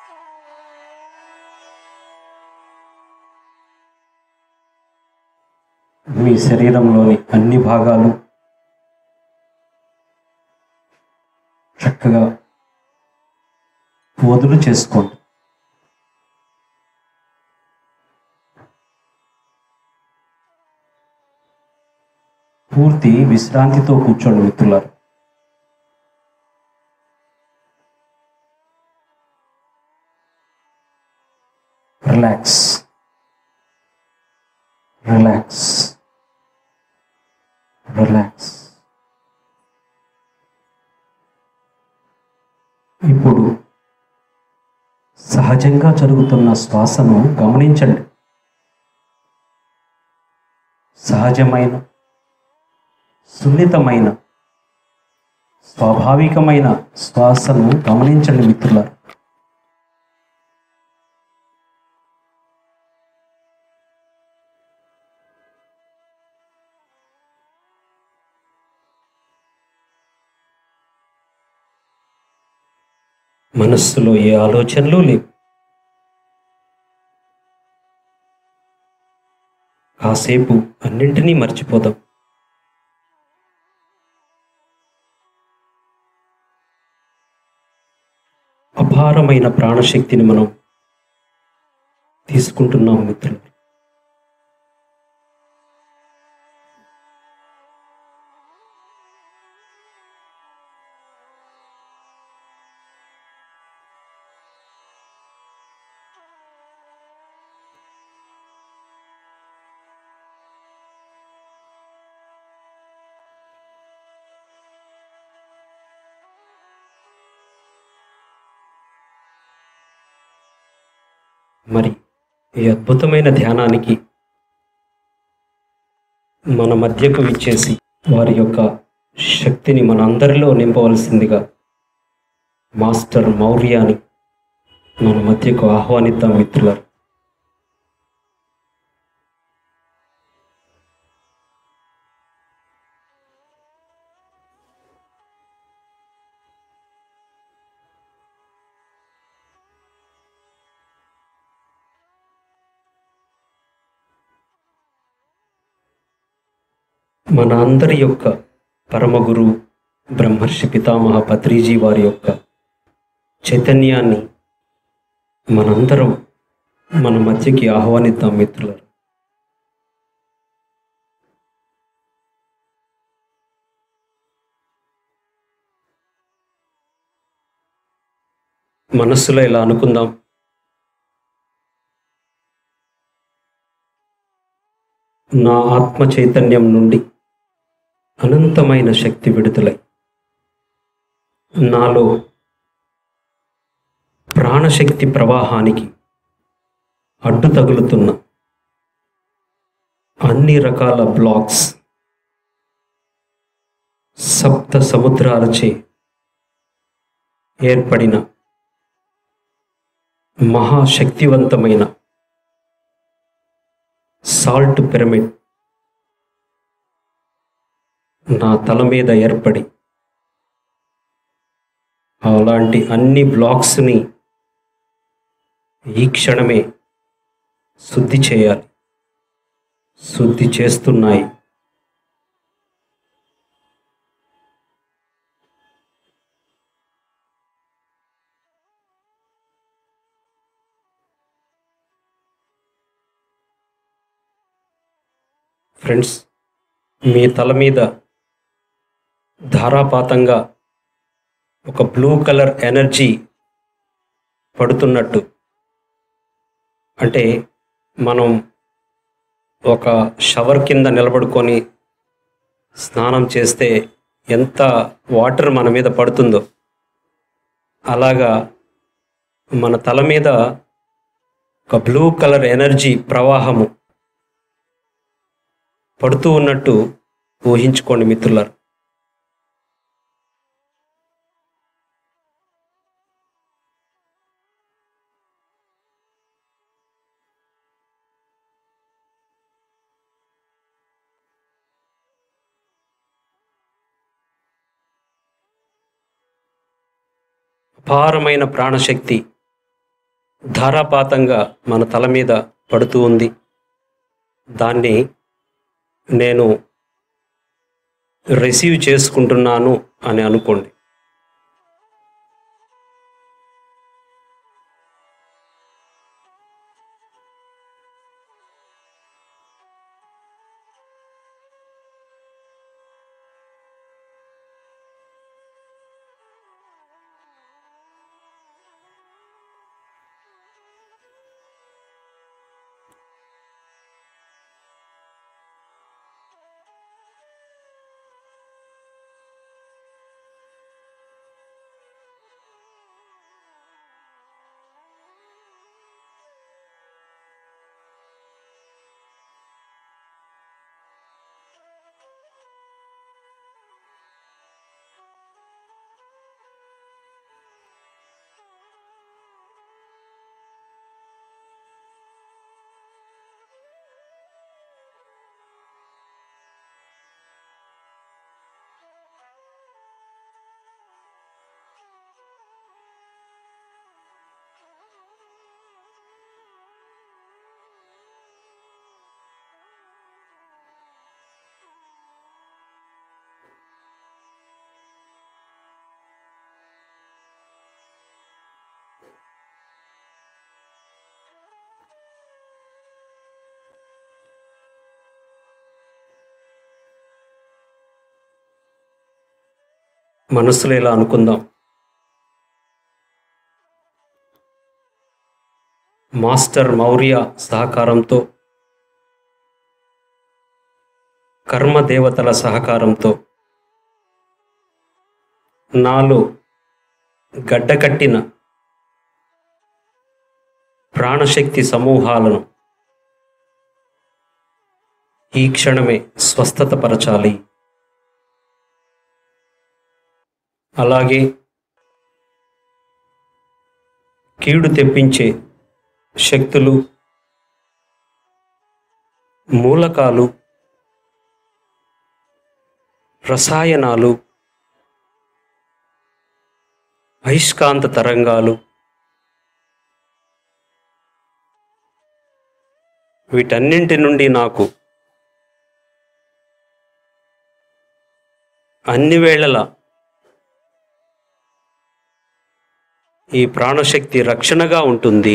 మీ శరీరంలోని అన్ని భాగాలు చక్కగా వదులు చేసుకోండి పూర్తి విశ్రాంతితో కూర్చోండి మిత్రులారు రిలాక్స్ రిలాక్స్ రిలాక్స్ ఇప్పుడు సహజంగా జరుగుతున్న శ్వాసను గమనించండి సహజమైన సున్నితమైన స్వాభావికమైన శ్వాసను గమనించండి మిత్రులారు మనస్సులో ఏ ఆలోచనలు లేవు కాసేపు అన్నింటినీ మర్చిపోదాం అపారమైన ప్రాణశక్తిని మనం తీసుకుంటున్నాం మిత్రులు మరి ఈ అద్భుతమైన ధ్యానానికి మన మధ్యకు విచ్చేసి వారి యొక్క శక్తిని మన అందరిలో నింపవలసిందిగా మాస్టర్ మౌర్యాని మన మధ్యకు ఆహ్వానిద్దాం మిత్రులారు మన అందరి యొక్క పరమ గురువు బ్రహ్మర్షి పితామహ పత్రిజీ వారి యొక్క చైతన్యాన్ని మనందరం మన మధ్యకి ఆహ్వానిద్దాం మిత్రులారు మనస్సులో ఇలా అనుకుందాం నా ఆత్మ చైతన్యం నుండి అనంతమైన శక్తి విడుదలై నాలో ప్రాణశక్తి ప్రవాహానికి అడ్డు తగులుతున్న అన్ని రకాల బ్లాక్స్ సప్త సముద్రాలచే ఏర్పడిన మహాశక్తివంతమైన సాల్ట్ పిరమిడ్ నా తల మీద ఏర్పడి అలాంటి అన్ని బ్లాక్స్ని ఈ క్షణమే శుద్ధి చేయాలి శుద్ధి చేస్తున్నాయి ఫ్రెండ్స్ మీ తల మీద ధారాపాతంగా ఒక బ్లూ కలర్ ఎనర్జీ పడుతున్నట్టు అంటే మనం ఒక షవర్ కింద నిలబడుకొని స్నానం చేస్తే ఎంత వాటర్ మన మీద పడుతుందో అలాగా మన తల మీద ఒక బ్లూ కలర్ ఎనర్జీ ప్రవాహము పడుతూ ఉన్నట్టు ఊహించుకోండి మిత్రులారు అపారమైన ప్రాణశక్తి ధారాపాతంగా మన తల మీద పడుతూ ఉంది దాన్ని నేను రిసీవ్ చేసుకుంటున్నాను అని అనుకోండి మనసులో ఇలా అనుకుందాం మాస్టర్ మౌర్య సహకారంతో కర్మ దేవతల సహకారంతో నాలో గడ్డకట్టిన ప్రాణశక్తి సమూహాలను ఈ క్షణమే స్వస్థతపరచాలి అలాగే కీడు తెప్పించే శక్తులు మూలకాలు రసాయనాలు అయస్కాంత తరంగాలు వీటన్నింటి నుండి నాకు అన్ని వేళలా ఈ ప్రాణశక్తి రక్షణగా ఉంటుంది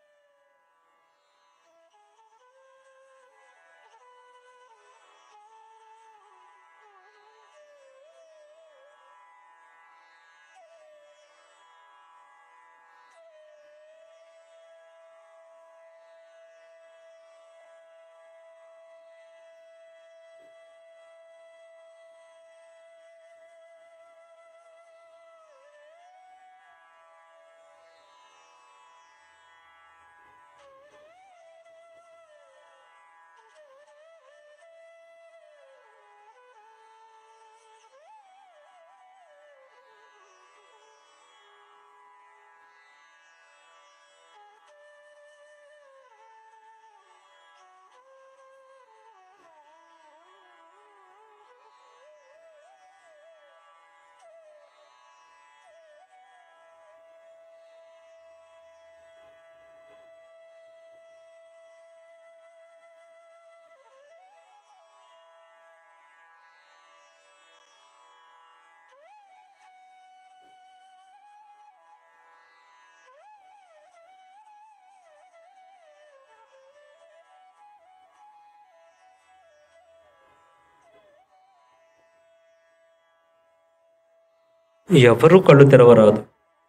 ఎవరు కళ్ళు తెరవరాదు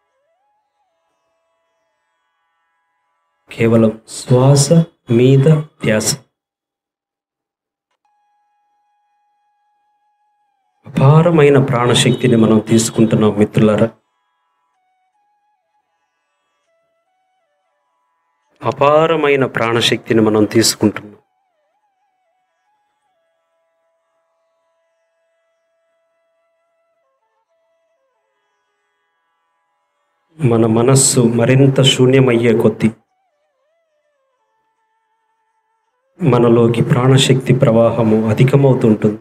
కేవలం శ్వాస మీద ధ్యాస అపారమైన ప్రాణశక్తిని మనం తీసుకుంటున్నాం మిత్రులారా అపారమైన ప్రాణశక్తిని మనం తీసుకుంటున్నాం మన మనస్సు మరింత శూన్యమయ్యే కొద్దీ మనలోకి ప్రాణశక్తి ప్రవాహము అధికమవుతుంటుంది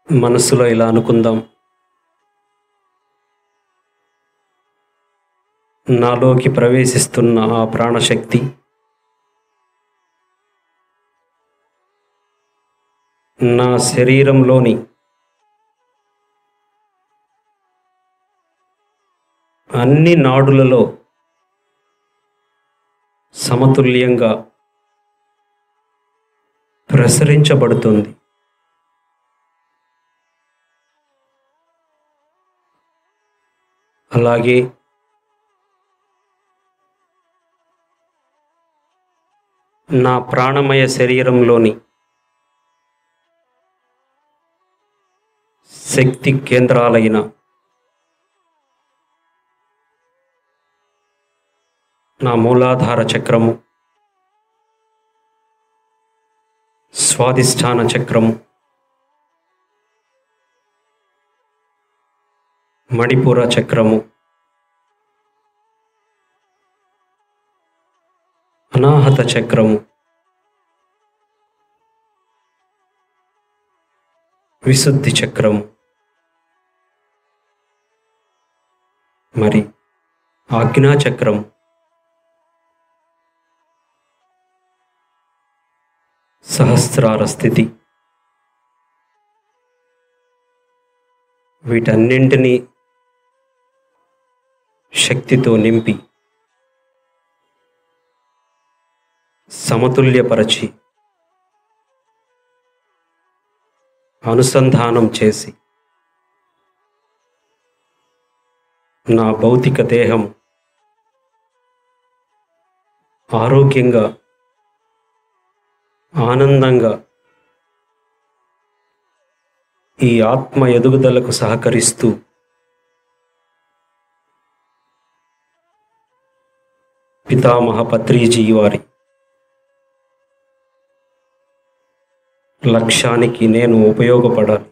మనసులో ఇలా అనుకుందాం నాలోకి ప్రవేశిస్తున్న ఆ ప్రాణశక్తి నా శరీరంలోని అన్ని నాడులలో సమతుల్యంగా ప్రసరించబడుతుంది అలాగే నా ప్రాణమయ శరీరంలోని శక్తి కేంద్రాలైన నా మూలాధార చక్రము స్వాదిష్టాన చక్రము మణిపుర చక్రము అనాహత చక్రము విశుద్ధి చక్రము మరి ఆజ్ఞా చక్రం సహస్రార స్థితి వీటన్నింటినీ శక్తితో నింపి సమతుల్యపరచి అనుసంధానం చేసి నా భౌతిక దేహం ఆరోగ్యంగా ఆనందంగా ఈ ఆత్మ ఎదుగుదలకు సహకరిస్తూ పితామహ పత్రిజీ వారి లక్ష్యానికి నేను ఉపయోగపడాలి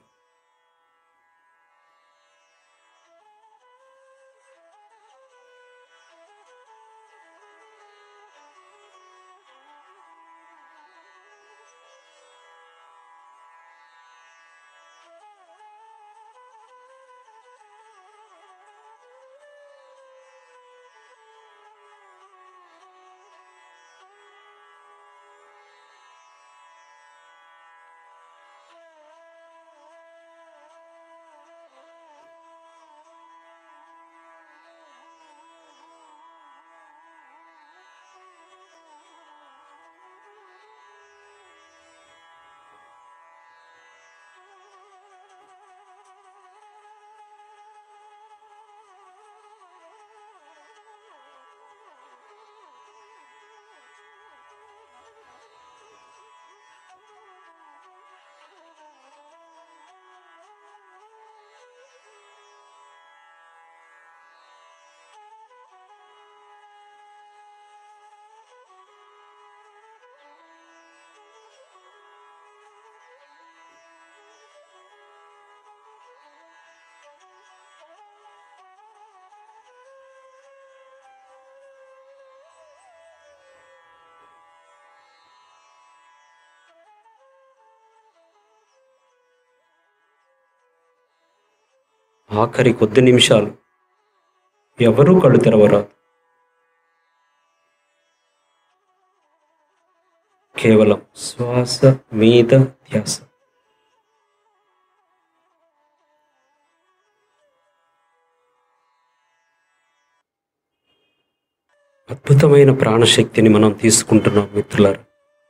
ఆఖరి కొద్ది నిమిషాలు ఎవరూ కళ్ళు తెరవరాదు కేవలం శ్వాస మీద ధ్యాస అద్భుతమైన ప్రాణశక్తిని మనం తీసుకుంటున్నాం మిత్రులారా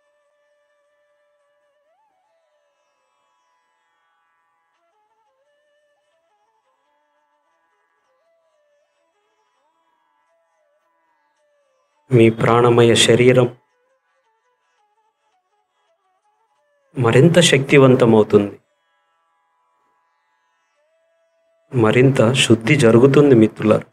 మీ ప్రాణమయ శరీరం మరింత శక్తివంతమవుతుంది మరింత శుద్ధి జరుగుతుంది మిత్రులారు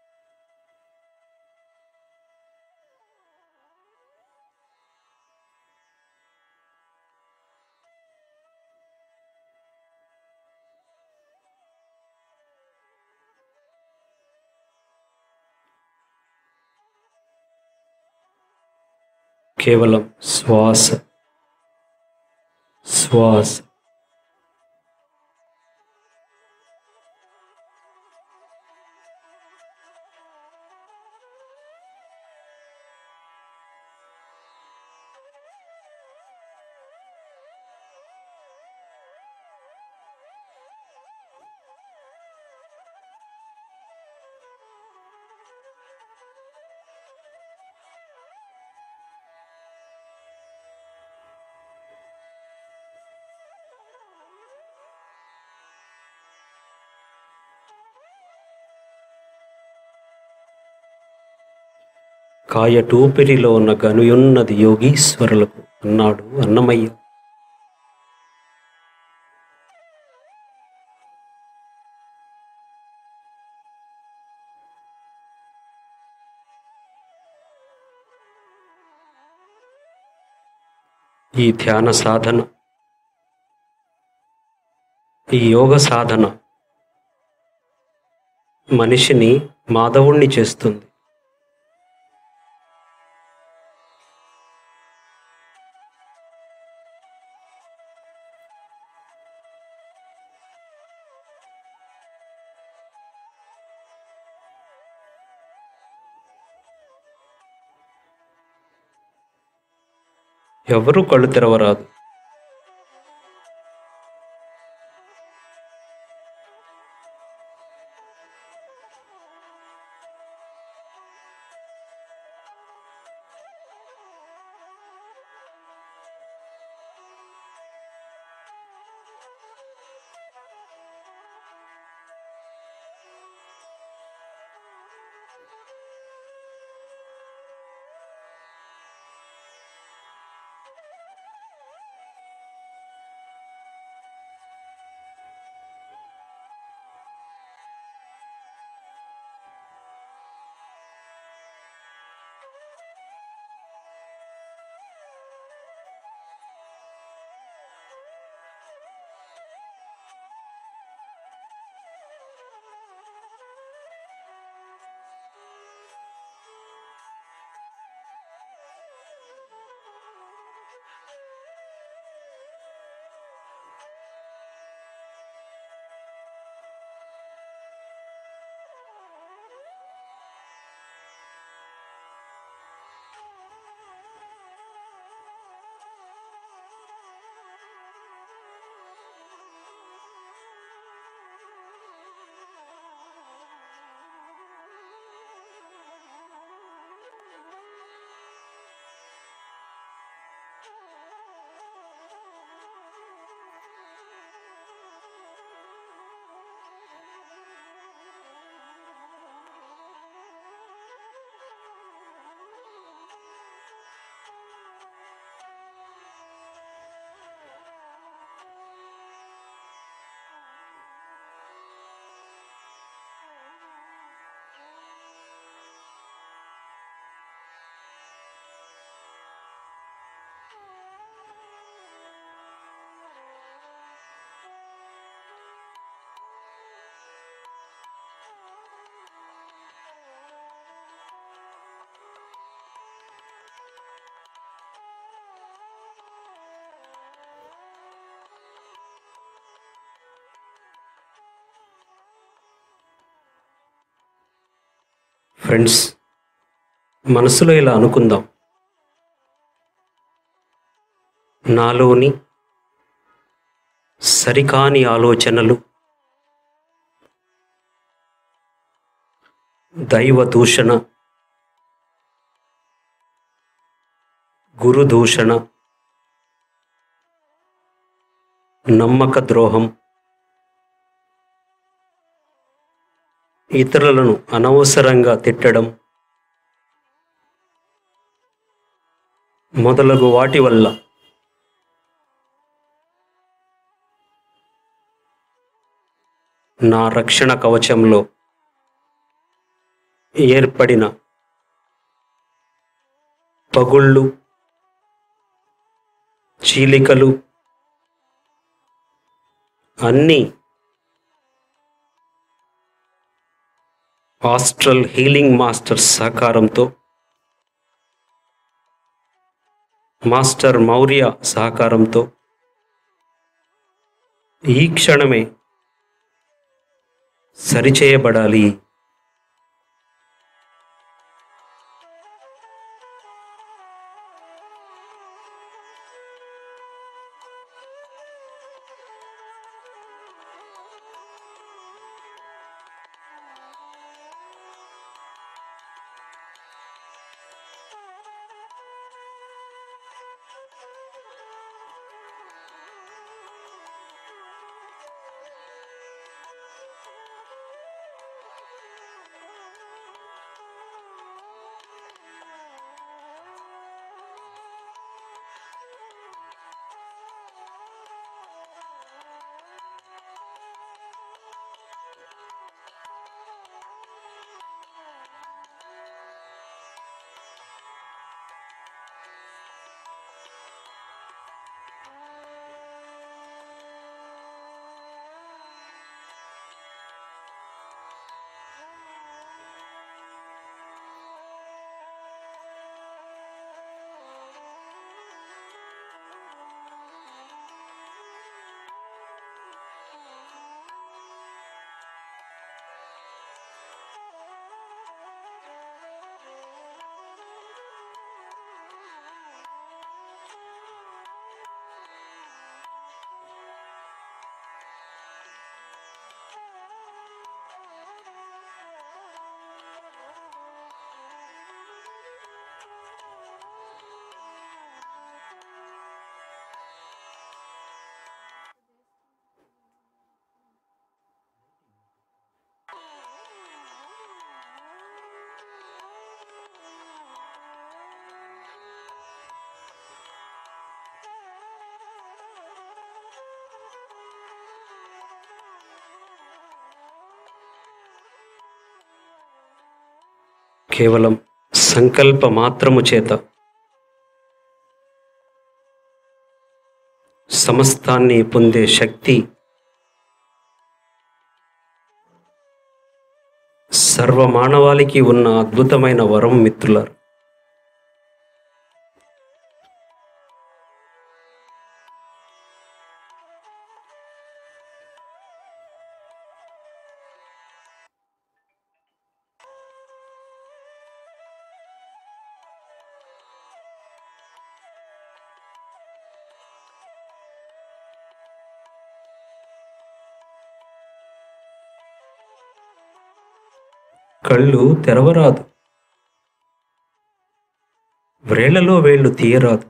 కేవలం శ్వాస శ్వాస కాయటూపిరిలో ఉన్న గనుయున్నది యోగీశ్వరులకు అన్నాడు అన్నమయ్య ఈ ధ్యాన సాధన ఈ యోగ సాధన మనిషిని మాధవుణ్ణి చేస్తుంది ఎవరు కళ్ళు తెరవరాదు ఫ్రెండ్స్ మనసులో ఇలా అనుకుందాం నాలోని సరికాని ఆలోచనలు దైవ దూషణ గురు దూషణ నమ్మక ద్రోహం ఇతరులను అనవసరంగా తిట్టడం మొదలగు వాటి వల్ల నా రక్షణ కవచంలో ఏర్పడిన పగుళ్ళు చీలికలు అన్నీ ఆస్ట్రల్ హీలింగ్ మాస్టర్ సహకారంతో మాస్టర్ మౌర్య సహకారంతో ఈ క్షణమే సరిచేయబడాలి కేవలం సంకల్ప మాత్రము చేత సమస్తాన్ని పొందే శక్తి సర్వమానవాళికి ఉన్న అద్భుతమైన వరం మిత్రులారు కళ్ళు తెరవరాదు వ్రేళ్లలో వేళ్ళు తీయరాదు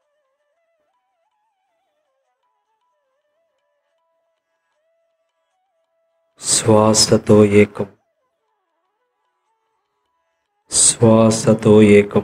శ్వాసతో ఏకం శ్వాసతో ఏకం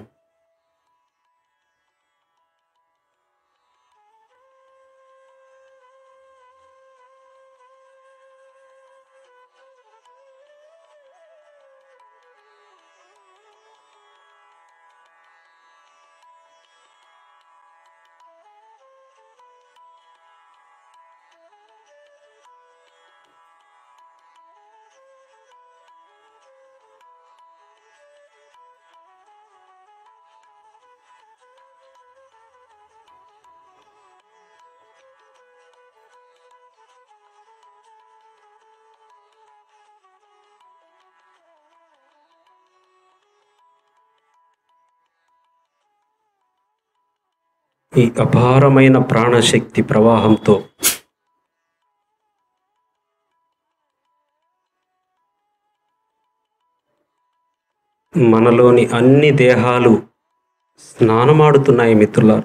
ఈ అపారమైన ప్రాణశక్తి ప్రవాహంతో మనలోని అన్ని దేహాలు స్నానమాడుతున్నాయి మిత్రులారు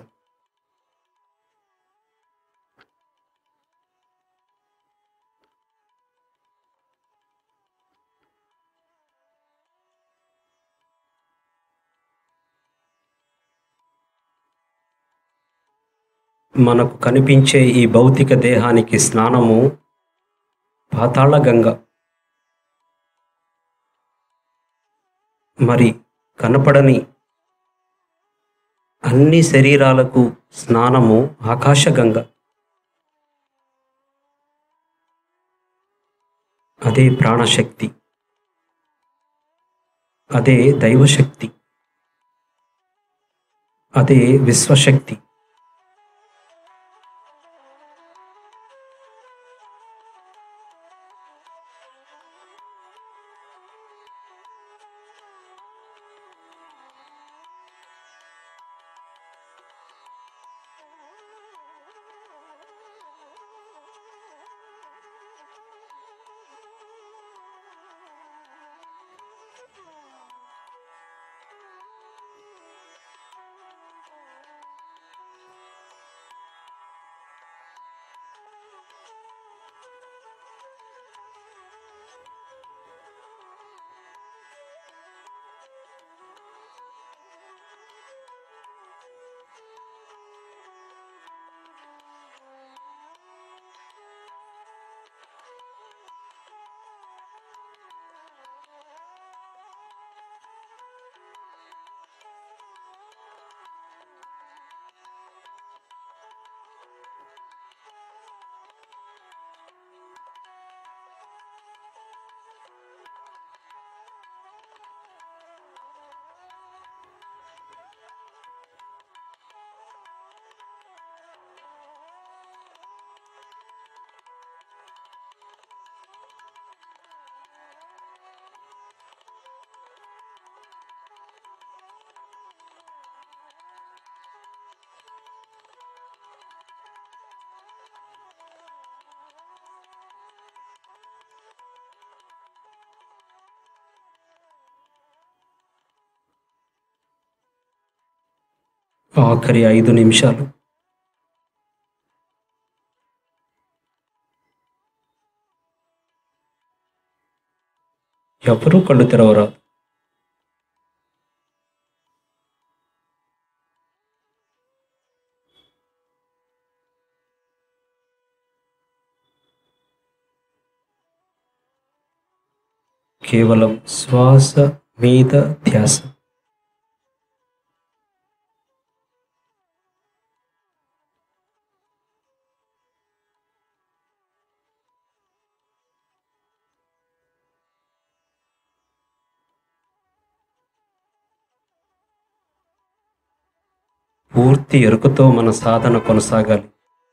మనకు కనిపించే ఈ భౌతిక దేహానికి స్నానము పాతాళ గంగ మరి కనపడని అన్ని శరీరాలకు స్నానము ఆకాశగంగ అదే ప్రాణశక్తి అదే దైవశక్తి అదే విశ్వశక్తి ఆఖరి ఐదు నిమిషాలు ఎవరూ కళ్ళు తెరవరాదు కేవలం శ్వాస మీద ధ్యాస పూర్తి ఎరుకతో మన సాధన కొనసాగాలి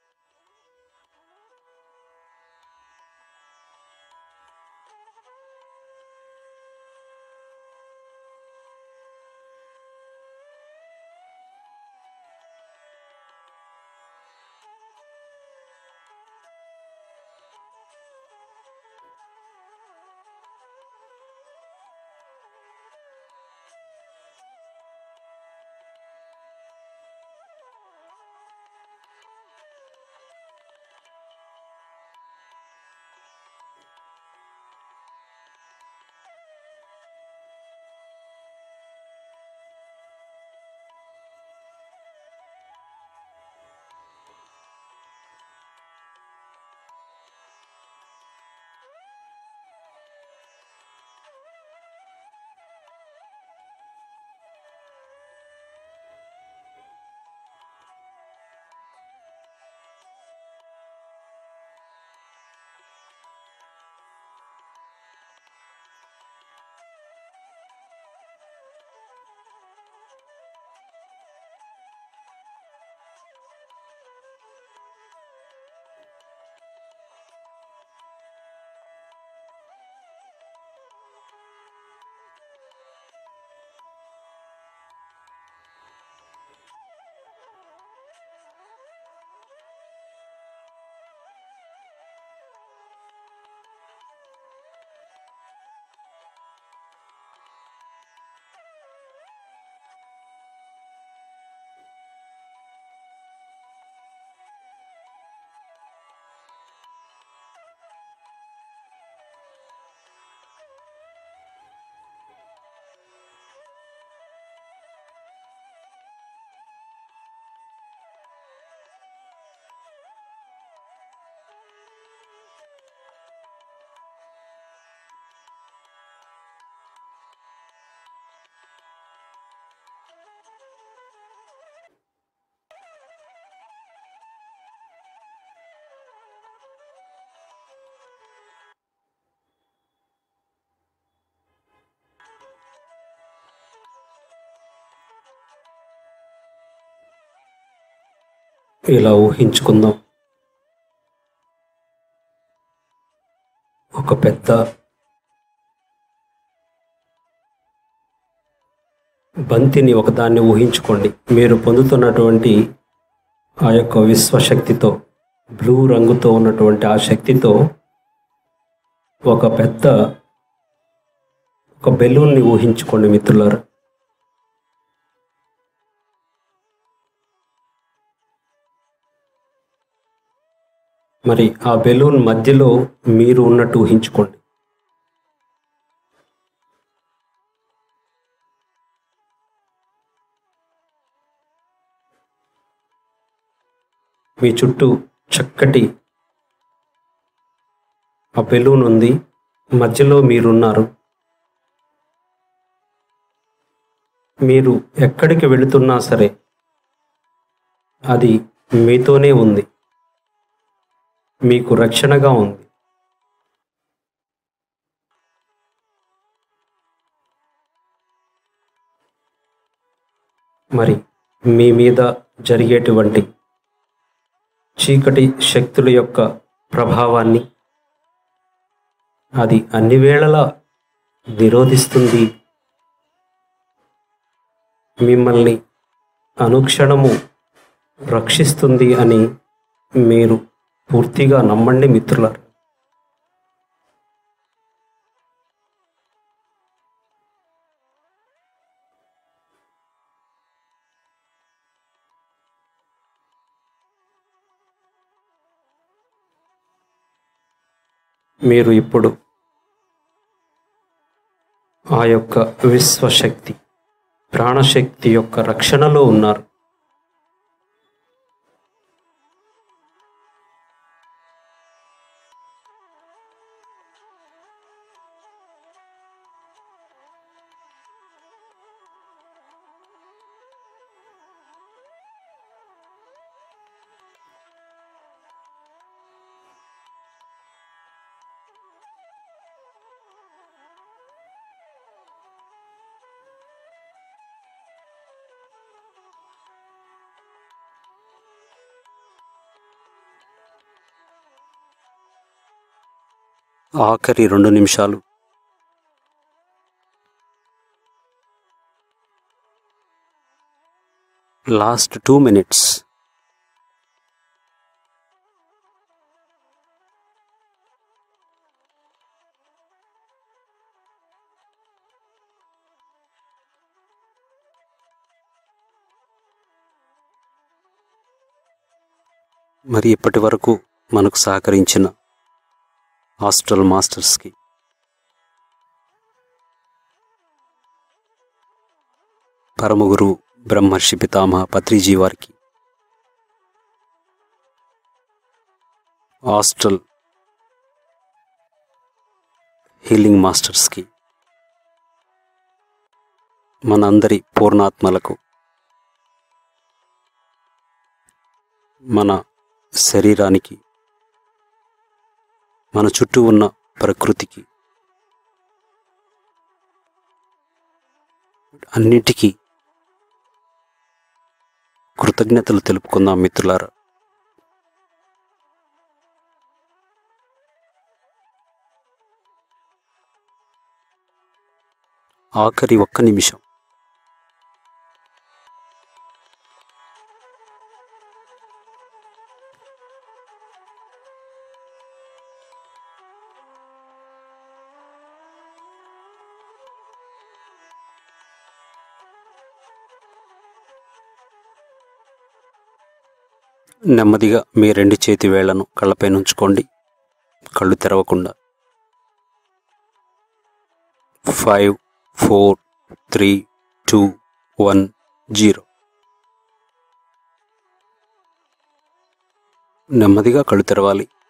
ఇలా ఊహించుకుందాం ఒక పెద్ద బంతిని ఒకదాన్ని ఊహించుకోండి మీరు పొందుతున్నటువంటి ఆ యొక్క విశ్వశక్తితో బ్లూ రంగుతో ఉన్నటువంటి ఆ శక్తితో ఒక పెద్ద ఒక బెలూన్ని ఊహించుకోండి మిత్రులారా మరి ఆ బెలూన్ మధ్యలో మీరు ఉన్నట్టు ఊహించుకోండి మీ చుట్టూ చక్కటి ఆ బెలూన్ ఉంది మధ్యలో మీరున్నారు మీరు ఎక్కడికి వెళుతున్నా సరే అది మీతోనే ఉంది మీకు రక్షణగా ఉంది మరి మీ మీద జరిగేటువంటి చీకటి శక్తుల యొక్క ప్రభావాన్ని అది అన్ని వేళలా నిరోధిస్తుంది మిమ్మల్ని అనుక్షణము రక్షిస్తుంది అని మీరు పూర్తిగా నమ్మండి మిత్రులారు మీరు ఇప్పుడు ఆ యొక్క విశ్వశక్తి ప్రాణశక్తి యొక్క రక్షణలో ఉన్నారు ఆఖరి రెండు నిమిషాలు లాస్ట్ టూ మినిట్స్ మరి ఇప్పటి వరకు మనకు సహకరించిన హాస్టల్ మాస్టర్స్కి పరమగురు బ్రహ్మర్షి పితామహ పత్రిజీ వారికి హాస్టల్ హీలింగ్ మాస్టర్స్కి మనందరి పూర్ణాత్మలకు మన శరీరానికి మన చుట్టూ ఉన్న ప్రకృతికి అన్నిటికీ కృతజ్ఞతలు తెలుపుకుందాం మిత్రులారా ఆఖరి ఒక్క నిమిషం నెమ్మదిగా మీ రెండు చేతి వేళ్లను కళ్ళపై ఉంచుకోండి కళ్ళు తెరవకుండా five four three two one zero నెమ్మదిగా కళ్ళు తెరవాలి